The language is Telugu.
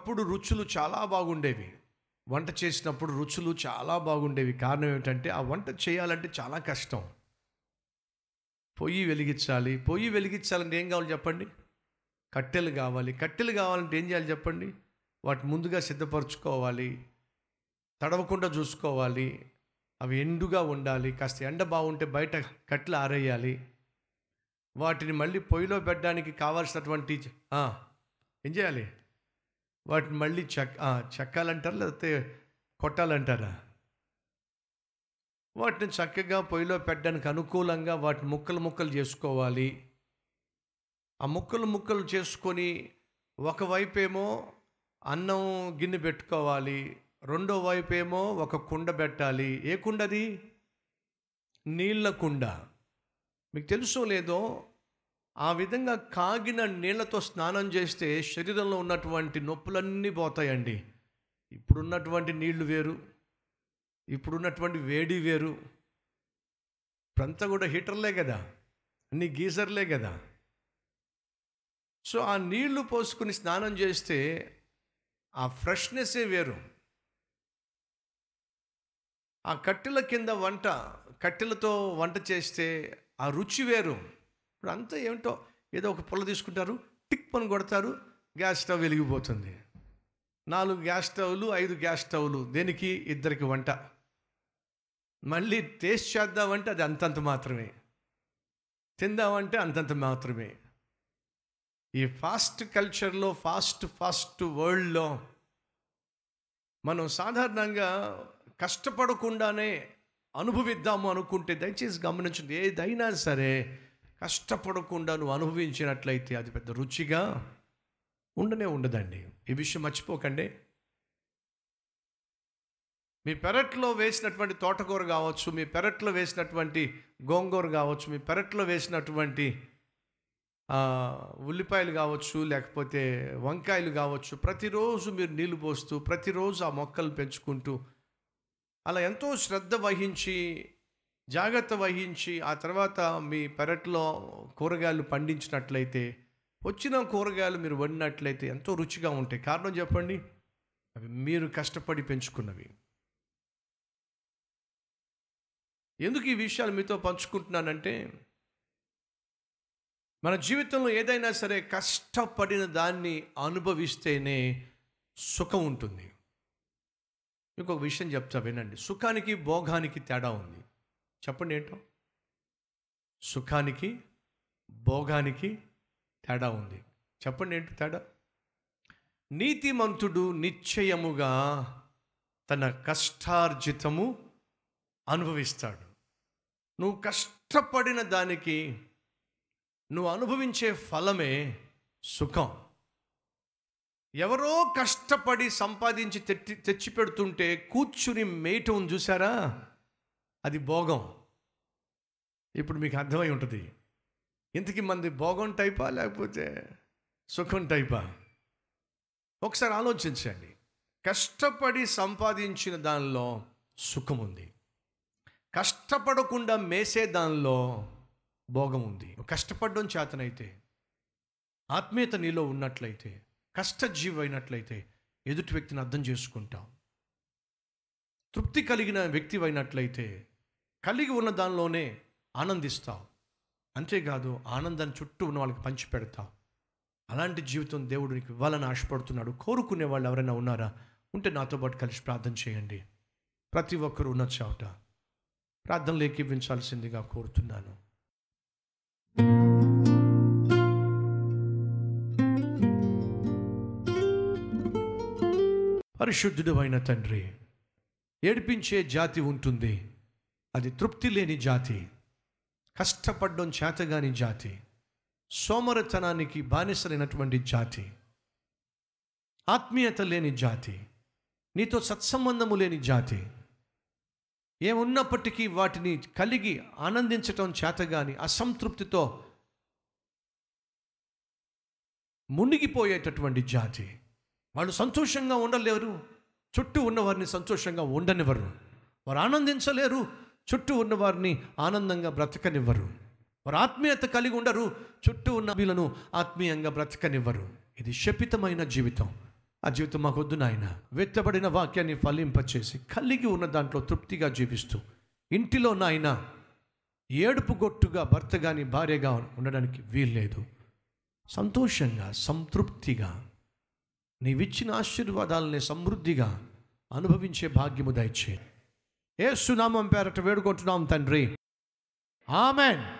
ఒకప్పుడు రుచులు చాలా బాగుండేవి వంట చేసినప్పుడు రుచులు చాలా బాగుండేవి కారణం ఏమిటంటే ఆ వంట చేయాలంటే చాలా కష్టం పొయ్యి వెలిగించాలి పొయ్యి వెలిగించాలంటే ఏం కావాలి చెప్పండి కట్టెలు కావాలి కట్టెలు కావాలంటే ఏం చేయాలి చెప్పండి వాటి ముందుగా సిద్ధపరచుకోవాలి తడవకుండా చూసుకోవాలి అవి ఎండుగా ఉండాలి కాస్త ఎండ బాగుంటే బయట కట్టెలు ఆరేయాలి వాటిని మళ్ళీ పొయ్యిలో పెట్టడానికి కావాల్సినటువంటి ఆ, ఏం చేయాలి వాటిని మళ్ళీ చెక్ ఆ, చెక్కాలంటారా లేకపోతే కొట్టాలంటారా వాటిని చక్కగా పొయ్యిలో పెట్టడానికి అనుకూలంగా వాటిని ముక్కలు ముక్కలు చేసుకోవాలి ఆ ముక్కలు ముక్కలు చేసుకొని ఒకవైపు ఏమో అన్నం గిన్నె పెట్టుకోవాలి రెండో వైపు ఏమో ఒక కుండ పెట్టాలి ఏ కుండది నీళ్ళ కుండ మీకు తెలుసో లేదో ఆ విధంగా కాగిన నీళ్లతో స్నానం చేస్తే శరీరంలో ఉన్నటువంటి నొప్పులన్నీ పోతాయండి ఇప్పుడున్నటువంటి నీళ్లు వేరు ఇప్పుడున్నటువంటి వేడి వేరు ఇప్పుడంతా కూడా హీటర్లే కదా అన్ని గీజర్లే కదా సో ఆ నీళ్లు పోసుకుని స్నానం చేస్తే ఆ ఫ్రెష్నెస్సే వేరు ఆ కట్టెల కింద వంట కట్టెలతో వంట చేస్తే ఆ రుచి వేరు ఇప్పుడు అంతా ఏమిటో ఏదో ఒక పుల్ల తీసుకుంటారు టిక్ పని కొడతారు గ్యాస్ స్టవ్ వెలిగిపోతుంది నాలుగు గ్యాస్ స్టవ్లు ఐదు గ్యాస్ స్టవ్లు దేనికి ఇద్దరికి వంట మళ్ళీ టేస్ట్ చేద్దామంటే అది అంతంత మాత్రమే తిందామంటే అంతంత మాత్రమే ఈ ఫాస్ట్ కల్చర్లో ఫాస్ట్ ఫాస్ట్ వరల్డ్లో మనం సాధారణంగా కష్టపడకుండానే అనుభవిద్దాము అనుకుంటే దయచేసి గమనించండి ఏదైనా సరే కష్టపడకుండా నువ్వు అనుభవించినట్లయితే అది పెద్ద రుచిగా ఉండనే ఉండదండి ఈ విషయం మర్చిపోకండి మీ పెరట్లో వేసినటువంటి తోటకూర కావచ్చు మీ పెరట్లో వేసినటువంటి గోంగూర కావచ్చు మీ పెరట్లో వేసినటువంటి ఆ, ఉల్లిపాయలు కావచ్చు లేకపోతే వంకాయలు కావచ్చు ప్రతిరోజు మీరు నీళ్లు పోస్తూ ప్రతిరోజు ఆ మొక్కలు పెంచుకుంటూ అలా ఎంతో శ్రద్ధ వహించి జాగ్రత్త వహించి ఆ తర్వాత మీ పెరట్లో కూరగాయలు పండించినట్లయితే వచ్చిన కూరగాయలు మీరు వండినట్లయితే ఎంతో రుచిగా ఉంటాయి కారణం చెప్పండి అవి మీరు కష్టపడి పెంచుకున్నవి ఎందుకు ఈ విషయాలు మీతో పంచుకుంటున్నానంటే మన జీవితంలో ఏదైనా సరే కష్టపడిన దాన్ని అనుభవిస్తేనే సుఖం ఉంటుంది ఇంకొక విషయం చెప్తా వినండి సుఖానికి భోగానికి తేడా ఉంది చెప్పండి ఏంటో సుఖానికి భోగానికి తేడా ఉంది చెప్పండి ఏంటో తేడా నీతిమంతుడు నిశ్చయముగా తన కష్టార్జితము అనుభవిస్తాడు నువ్వు కష్టపడిన దానికి నువ్వు అనుభవించే ఫలమే సుఖం ఎవరో కష్టపడి సంపాదించి తెచ్చి తెచ్చి పెడుతుంటే కూర్చుని మేయటం చూసారా అది భోగం ఇప్పుడు మీకు అర్థమై ఉంటుంది ఇంతకీ మంది భోగం టైపా లేకపోతే సుఖం టైపా ఒకసారి ఆలోచించండి కష్టపడి సంపాదించిన దానిలో సుఖం ఉంది కష్టపడకుండా మేసే దానిలో భోగం ఉంది నువ్వు కష్టపడడం చేతనైతే ఆత్మీయత నీలో ఉన్నట్లయితే కష్టజీవి అయినట్లయితే ఎదుటి వ్యక్తిని అర్థం చేసుకుంటావు తృప్తి కలిగిన వ్యక్తి అయినట్లయితే కలిగి ఉన్న దానిలోనే ఆనందిస్తావు అంతేకాదు ఆనందాన్ని చుట్టూ ఉన్న వాళ్ళకి పంచి పెడతావు అలాంటి జీవితం దేవుడు నీకు ఇవ్వాలని ఆశపడుతున్నాడు కోరుకునే వాళ్ళు ఎవరైనా ఉన్నారా ఉంటే నాతో పాటు కలిసి ప్రార్థన చేయండి ప్రతి ఒక్కరు ఉన్న చోట ప్రార్థనలు ఏకీవించాల్సిందిగా కోరుతున్నాను పరిశుద్ధుడు అయిన తండ్రి ఏడిపించే జాతి ఉంటుంది అది తృప్తి లేని జాతి కష్టపడడం చేతగాని జాతి సోమరతనానికి బానిసలైనటువంటి జాతి ఆత్మీయత లేని జాతి నీతో సత్సంబంధము లేని జాతి ఏమున్నప్పటికీ వాటిని కలిగి ఆనందించటం చేతగాని అసంతృప్తితో మునిగిపోయేటటువంటి జాతి వాళ్ళు సంతోషంగా ఉండలేరు చుట్టూ ఉన్నవారిని సంతోషంగా ఉండనివ్వరు వారు ఆనందించలేరు చుట్టూ ఉన్నవారిని ఆనందంగా బ్రతకనివ్వరు వారు ఆత్మీయత కలిగి ఉండరు చుట్టూ ఉన్న వీళ్ళను ఆత్మీయంగా బ్రతకనివ్వరు ఇది శపితమైన జీవితం ఆ జీవితం మాకొద్దు నాయన వెత్తబడిన వాక్యాన్ని ఫలింపచేసి కలిగి ఉన్న దాంట్లో తృప్తిగా జీవిస్తూ ఇంటిలో నాయన ఏడుపు గొట్టుగా భర్త కానీ భార్యగా ఉండడానికి వీల్లేదు సంతోషంగా సంతృప్తిగా నీవిచ్చిన ఆశీర్వాదాలని సమృద్ధిగా అనుభవించే భాగ్యము దయచే ఏ సునామం పేరట వేడుకుంటున్నాం తండ్రి ఆమెన్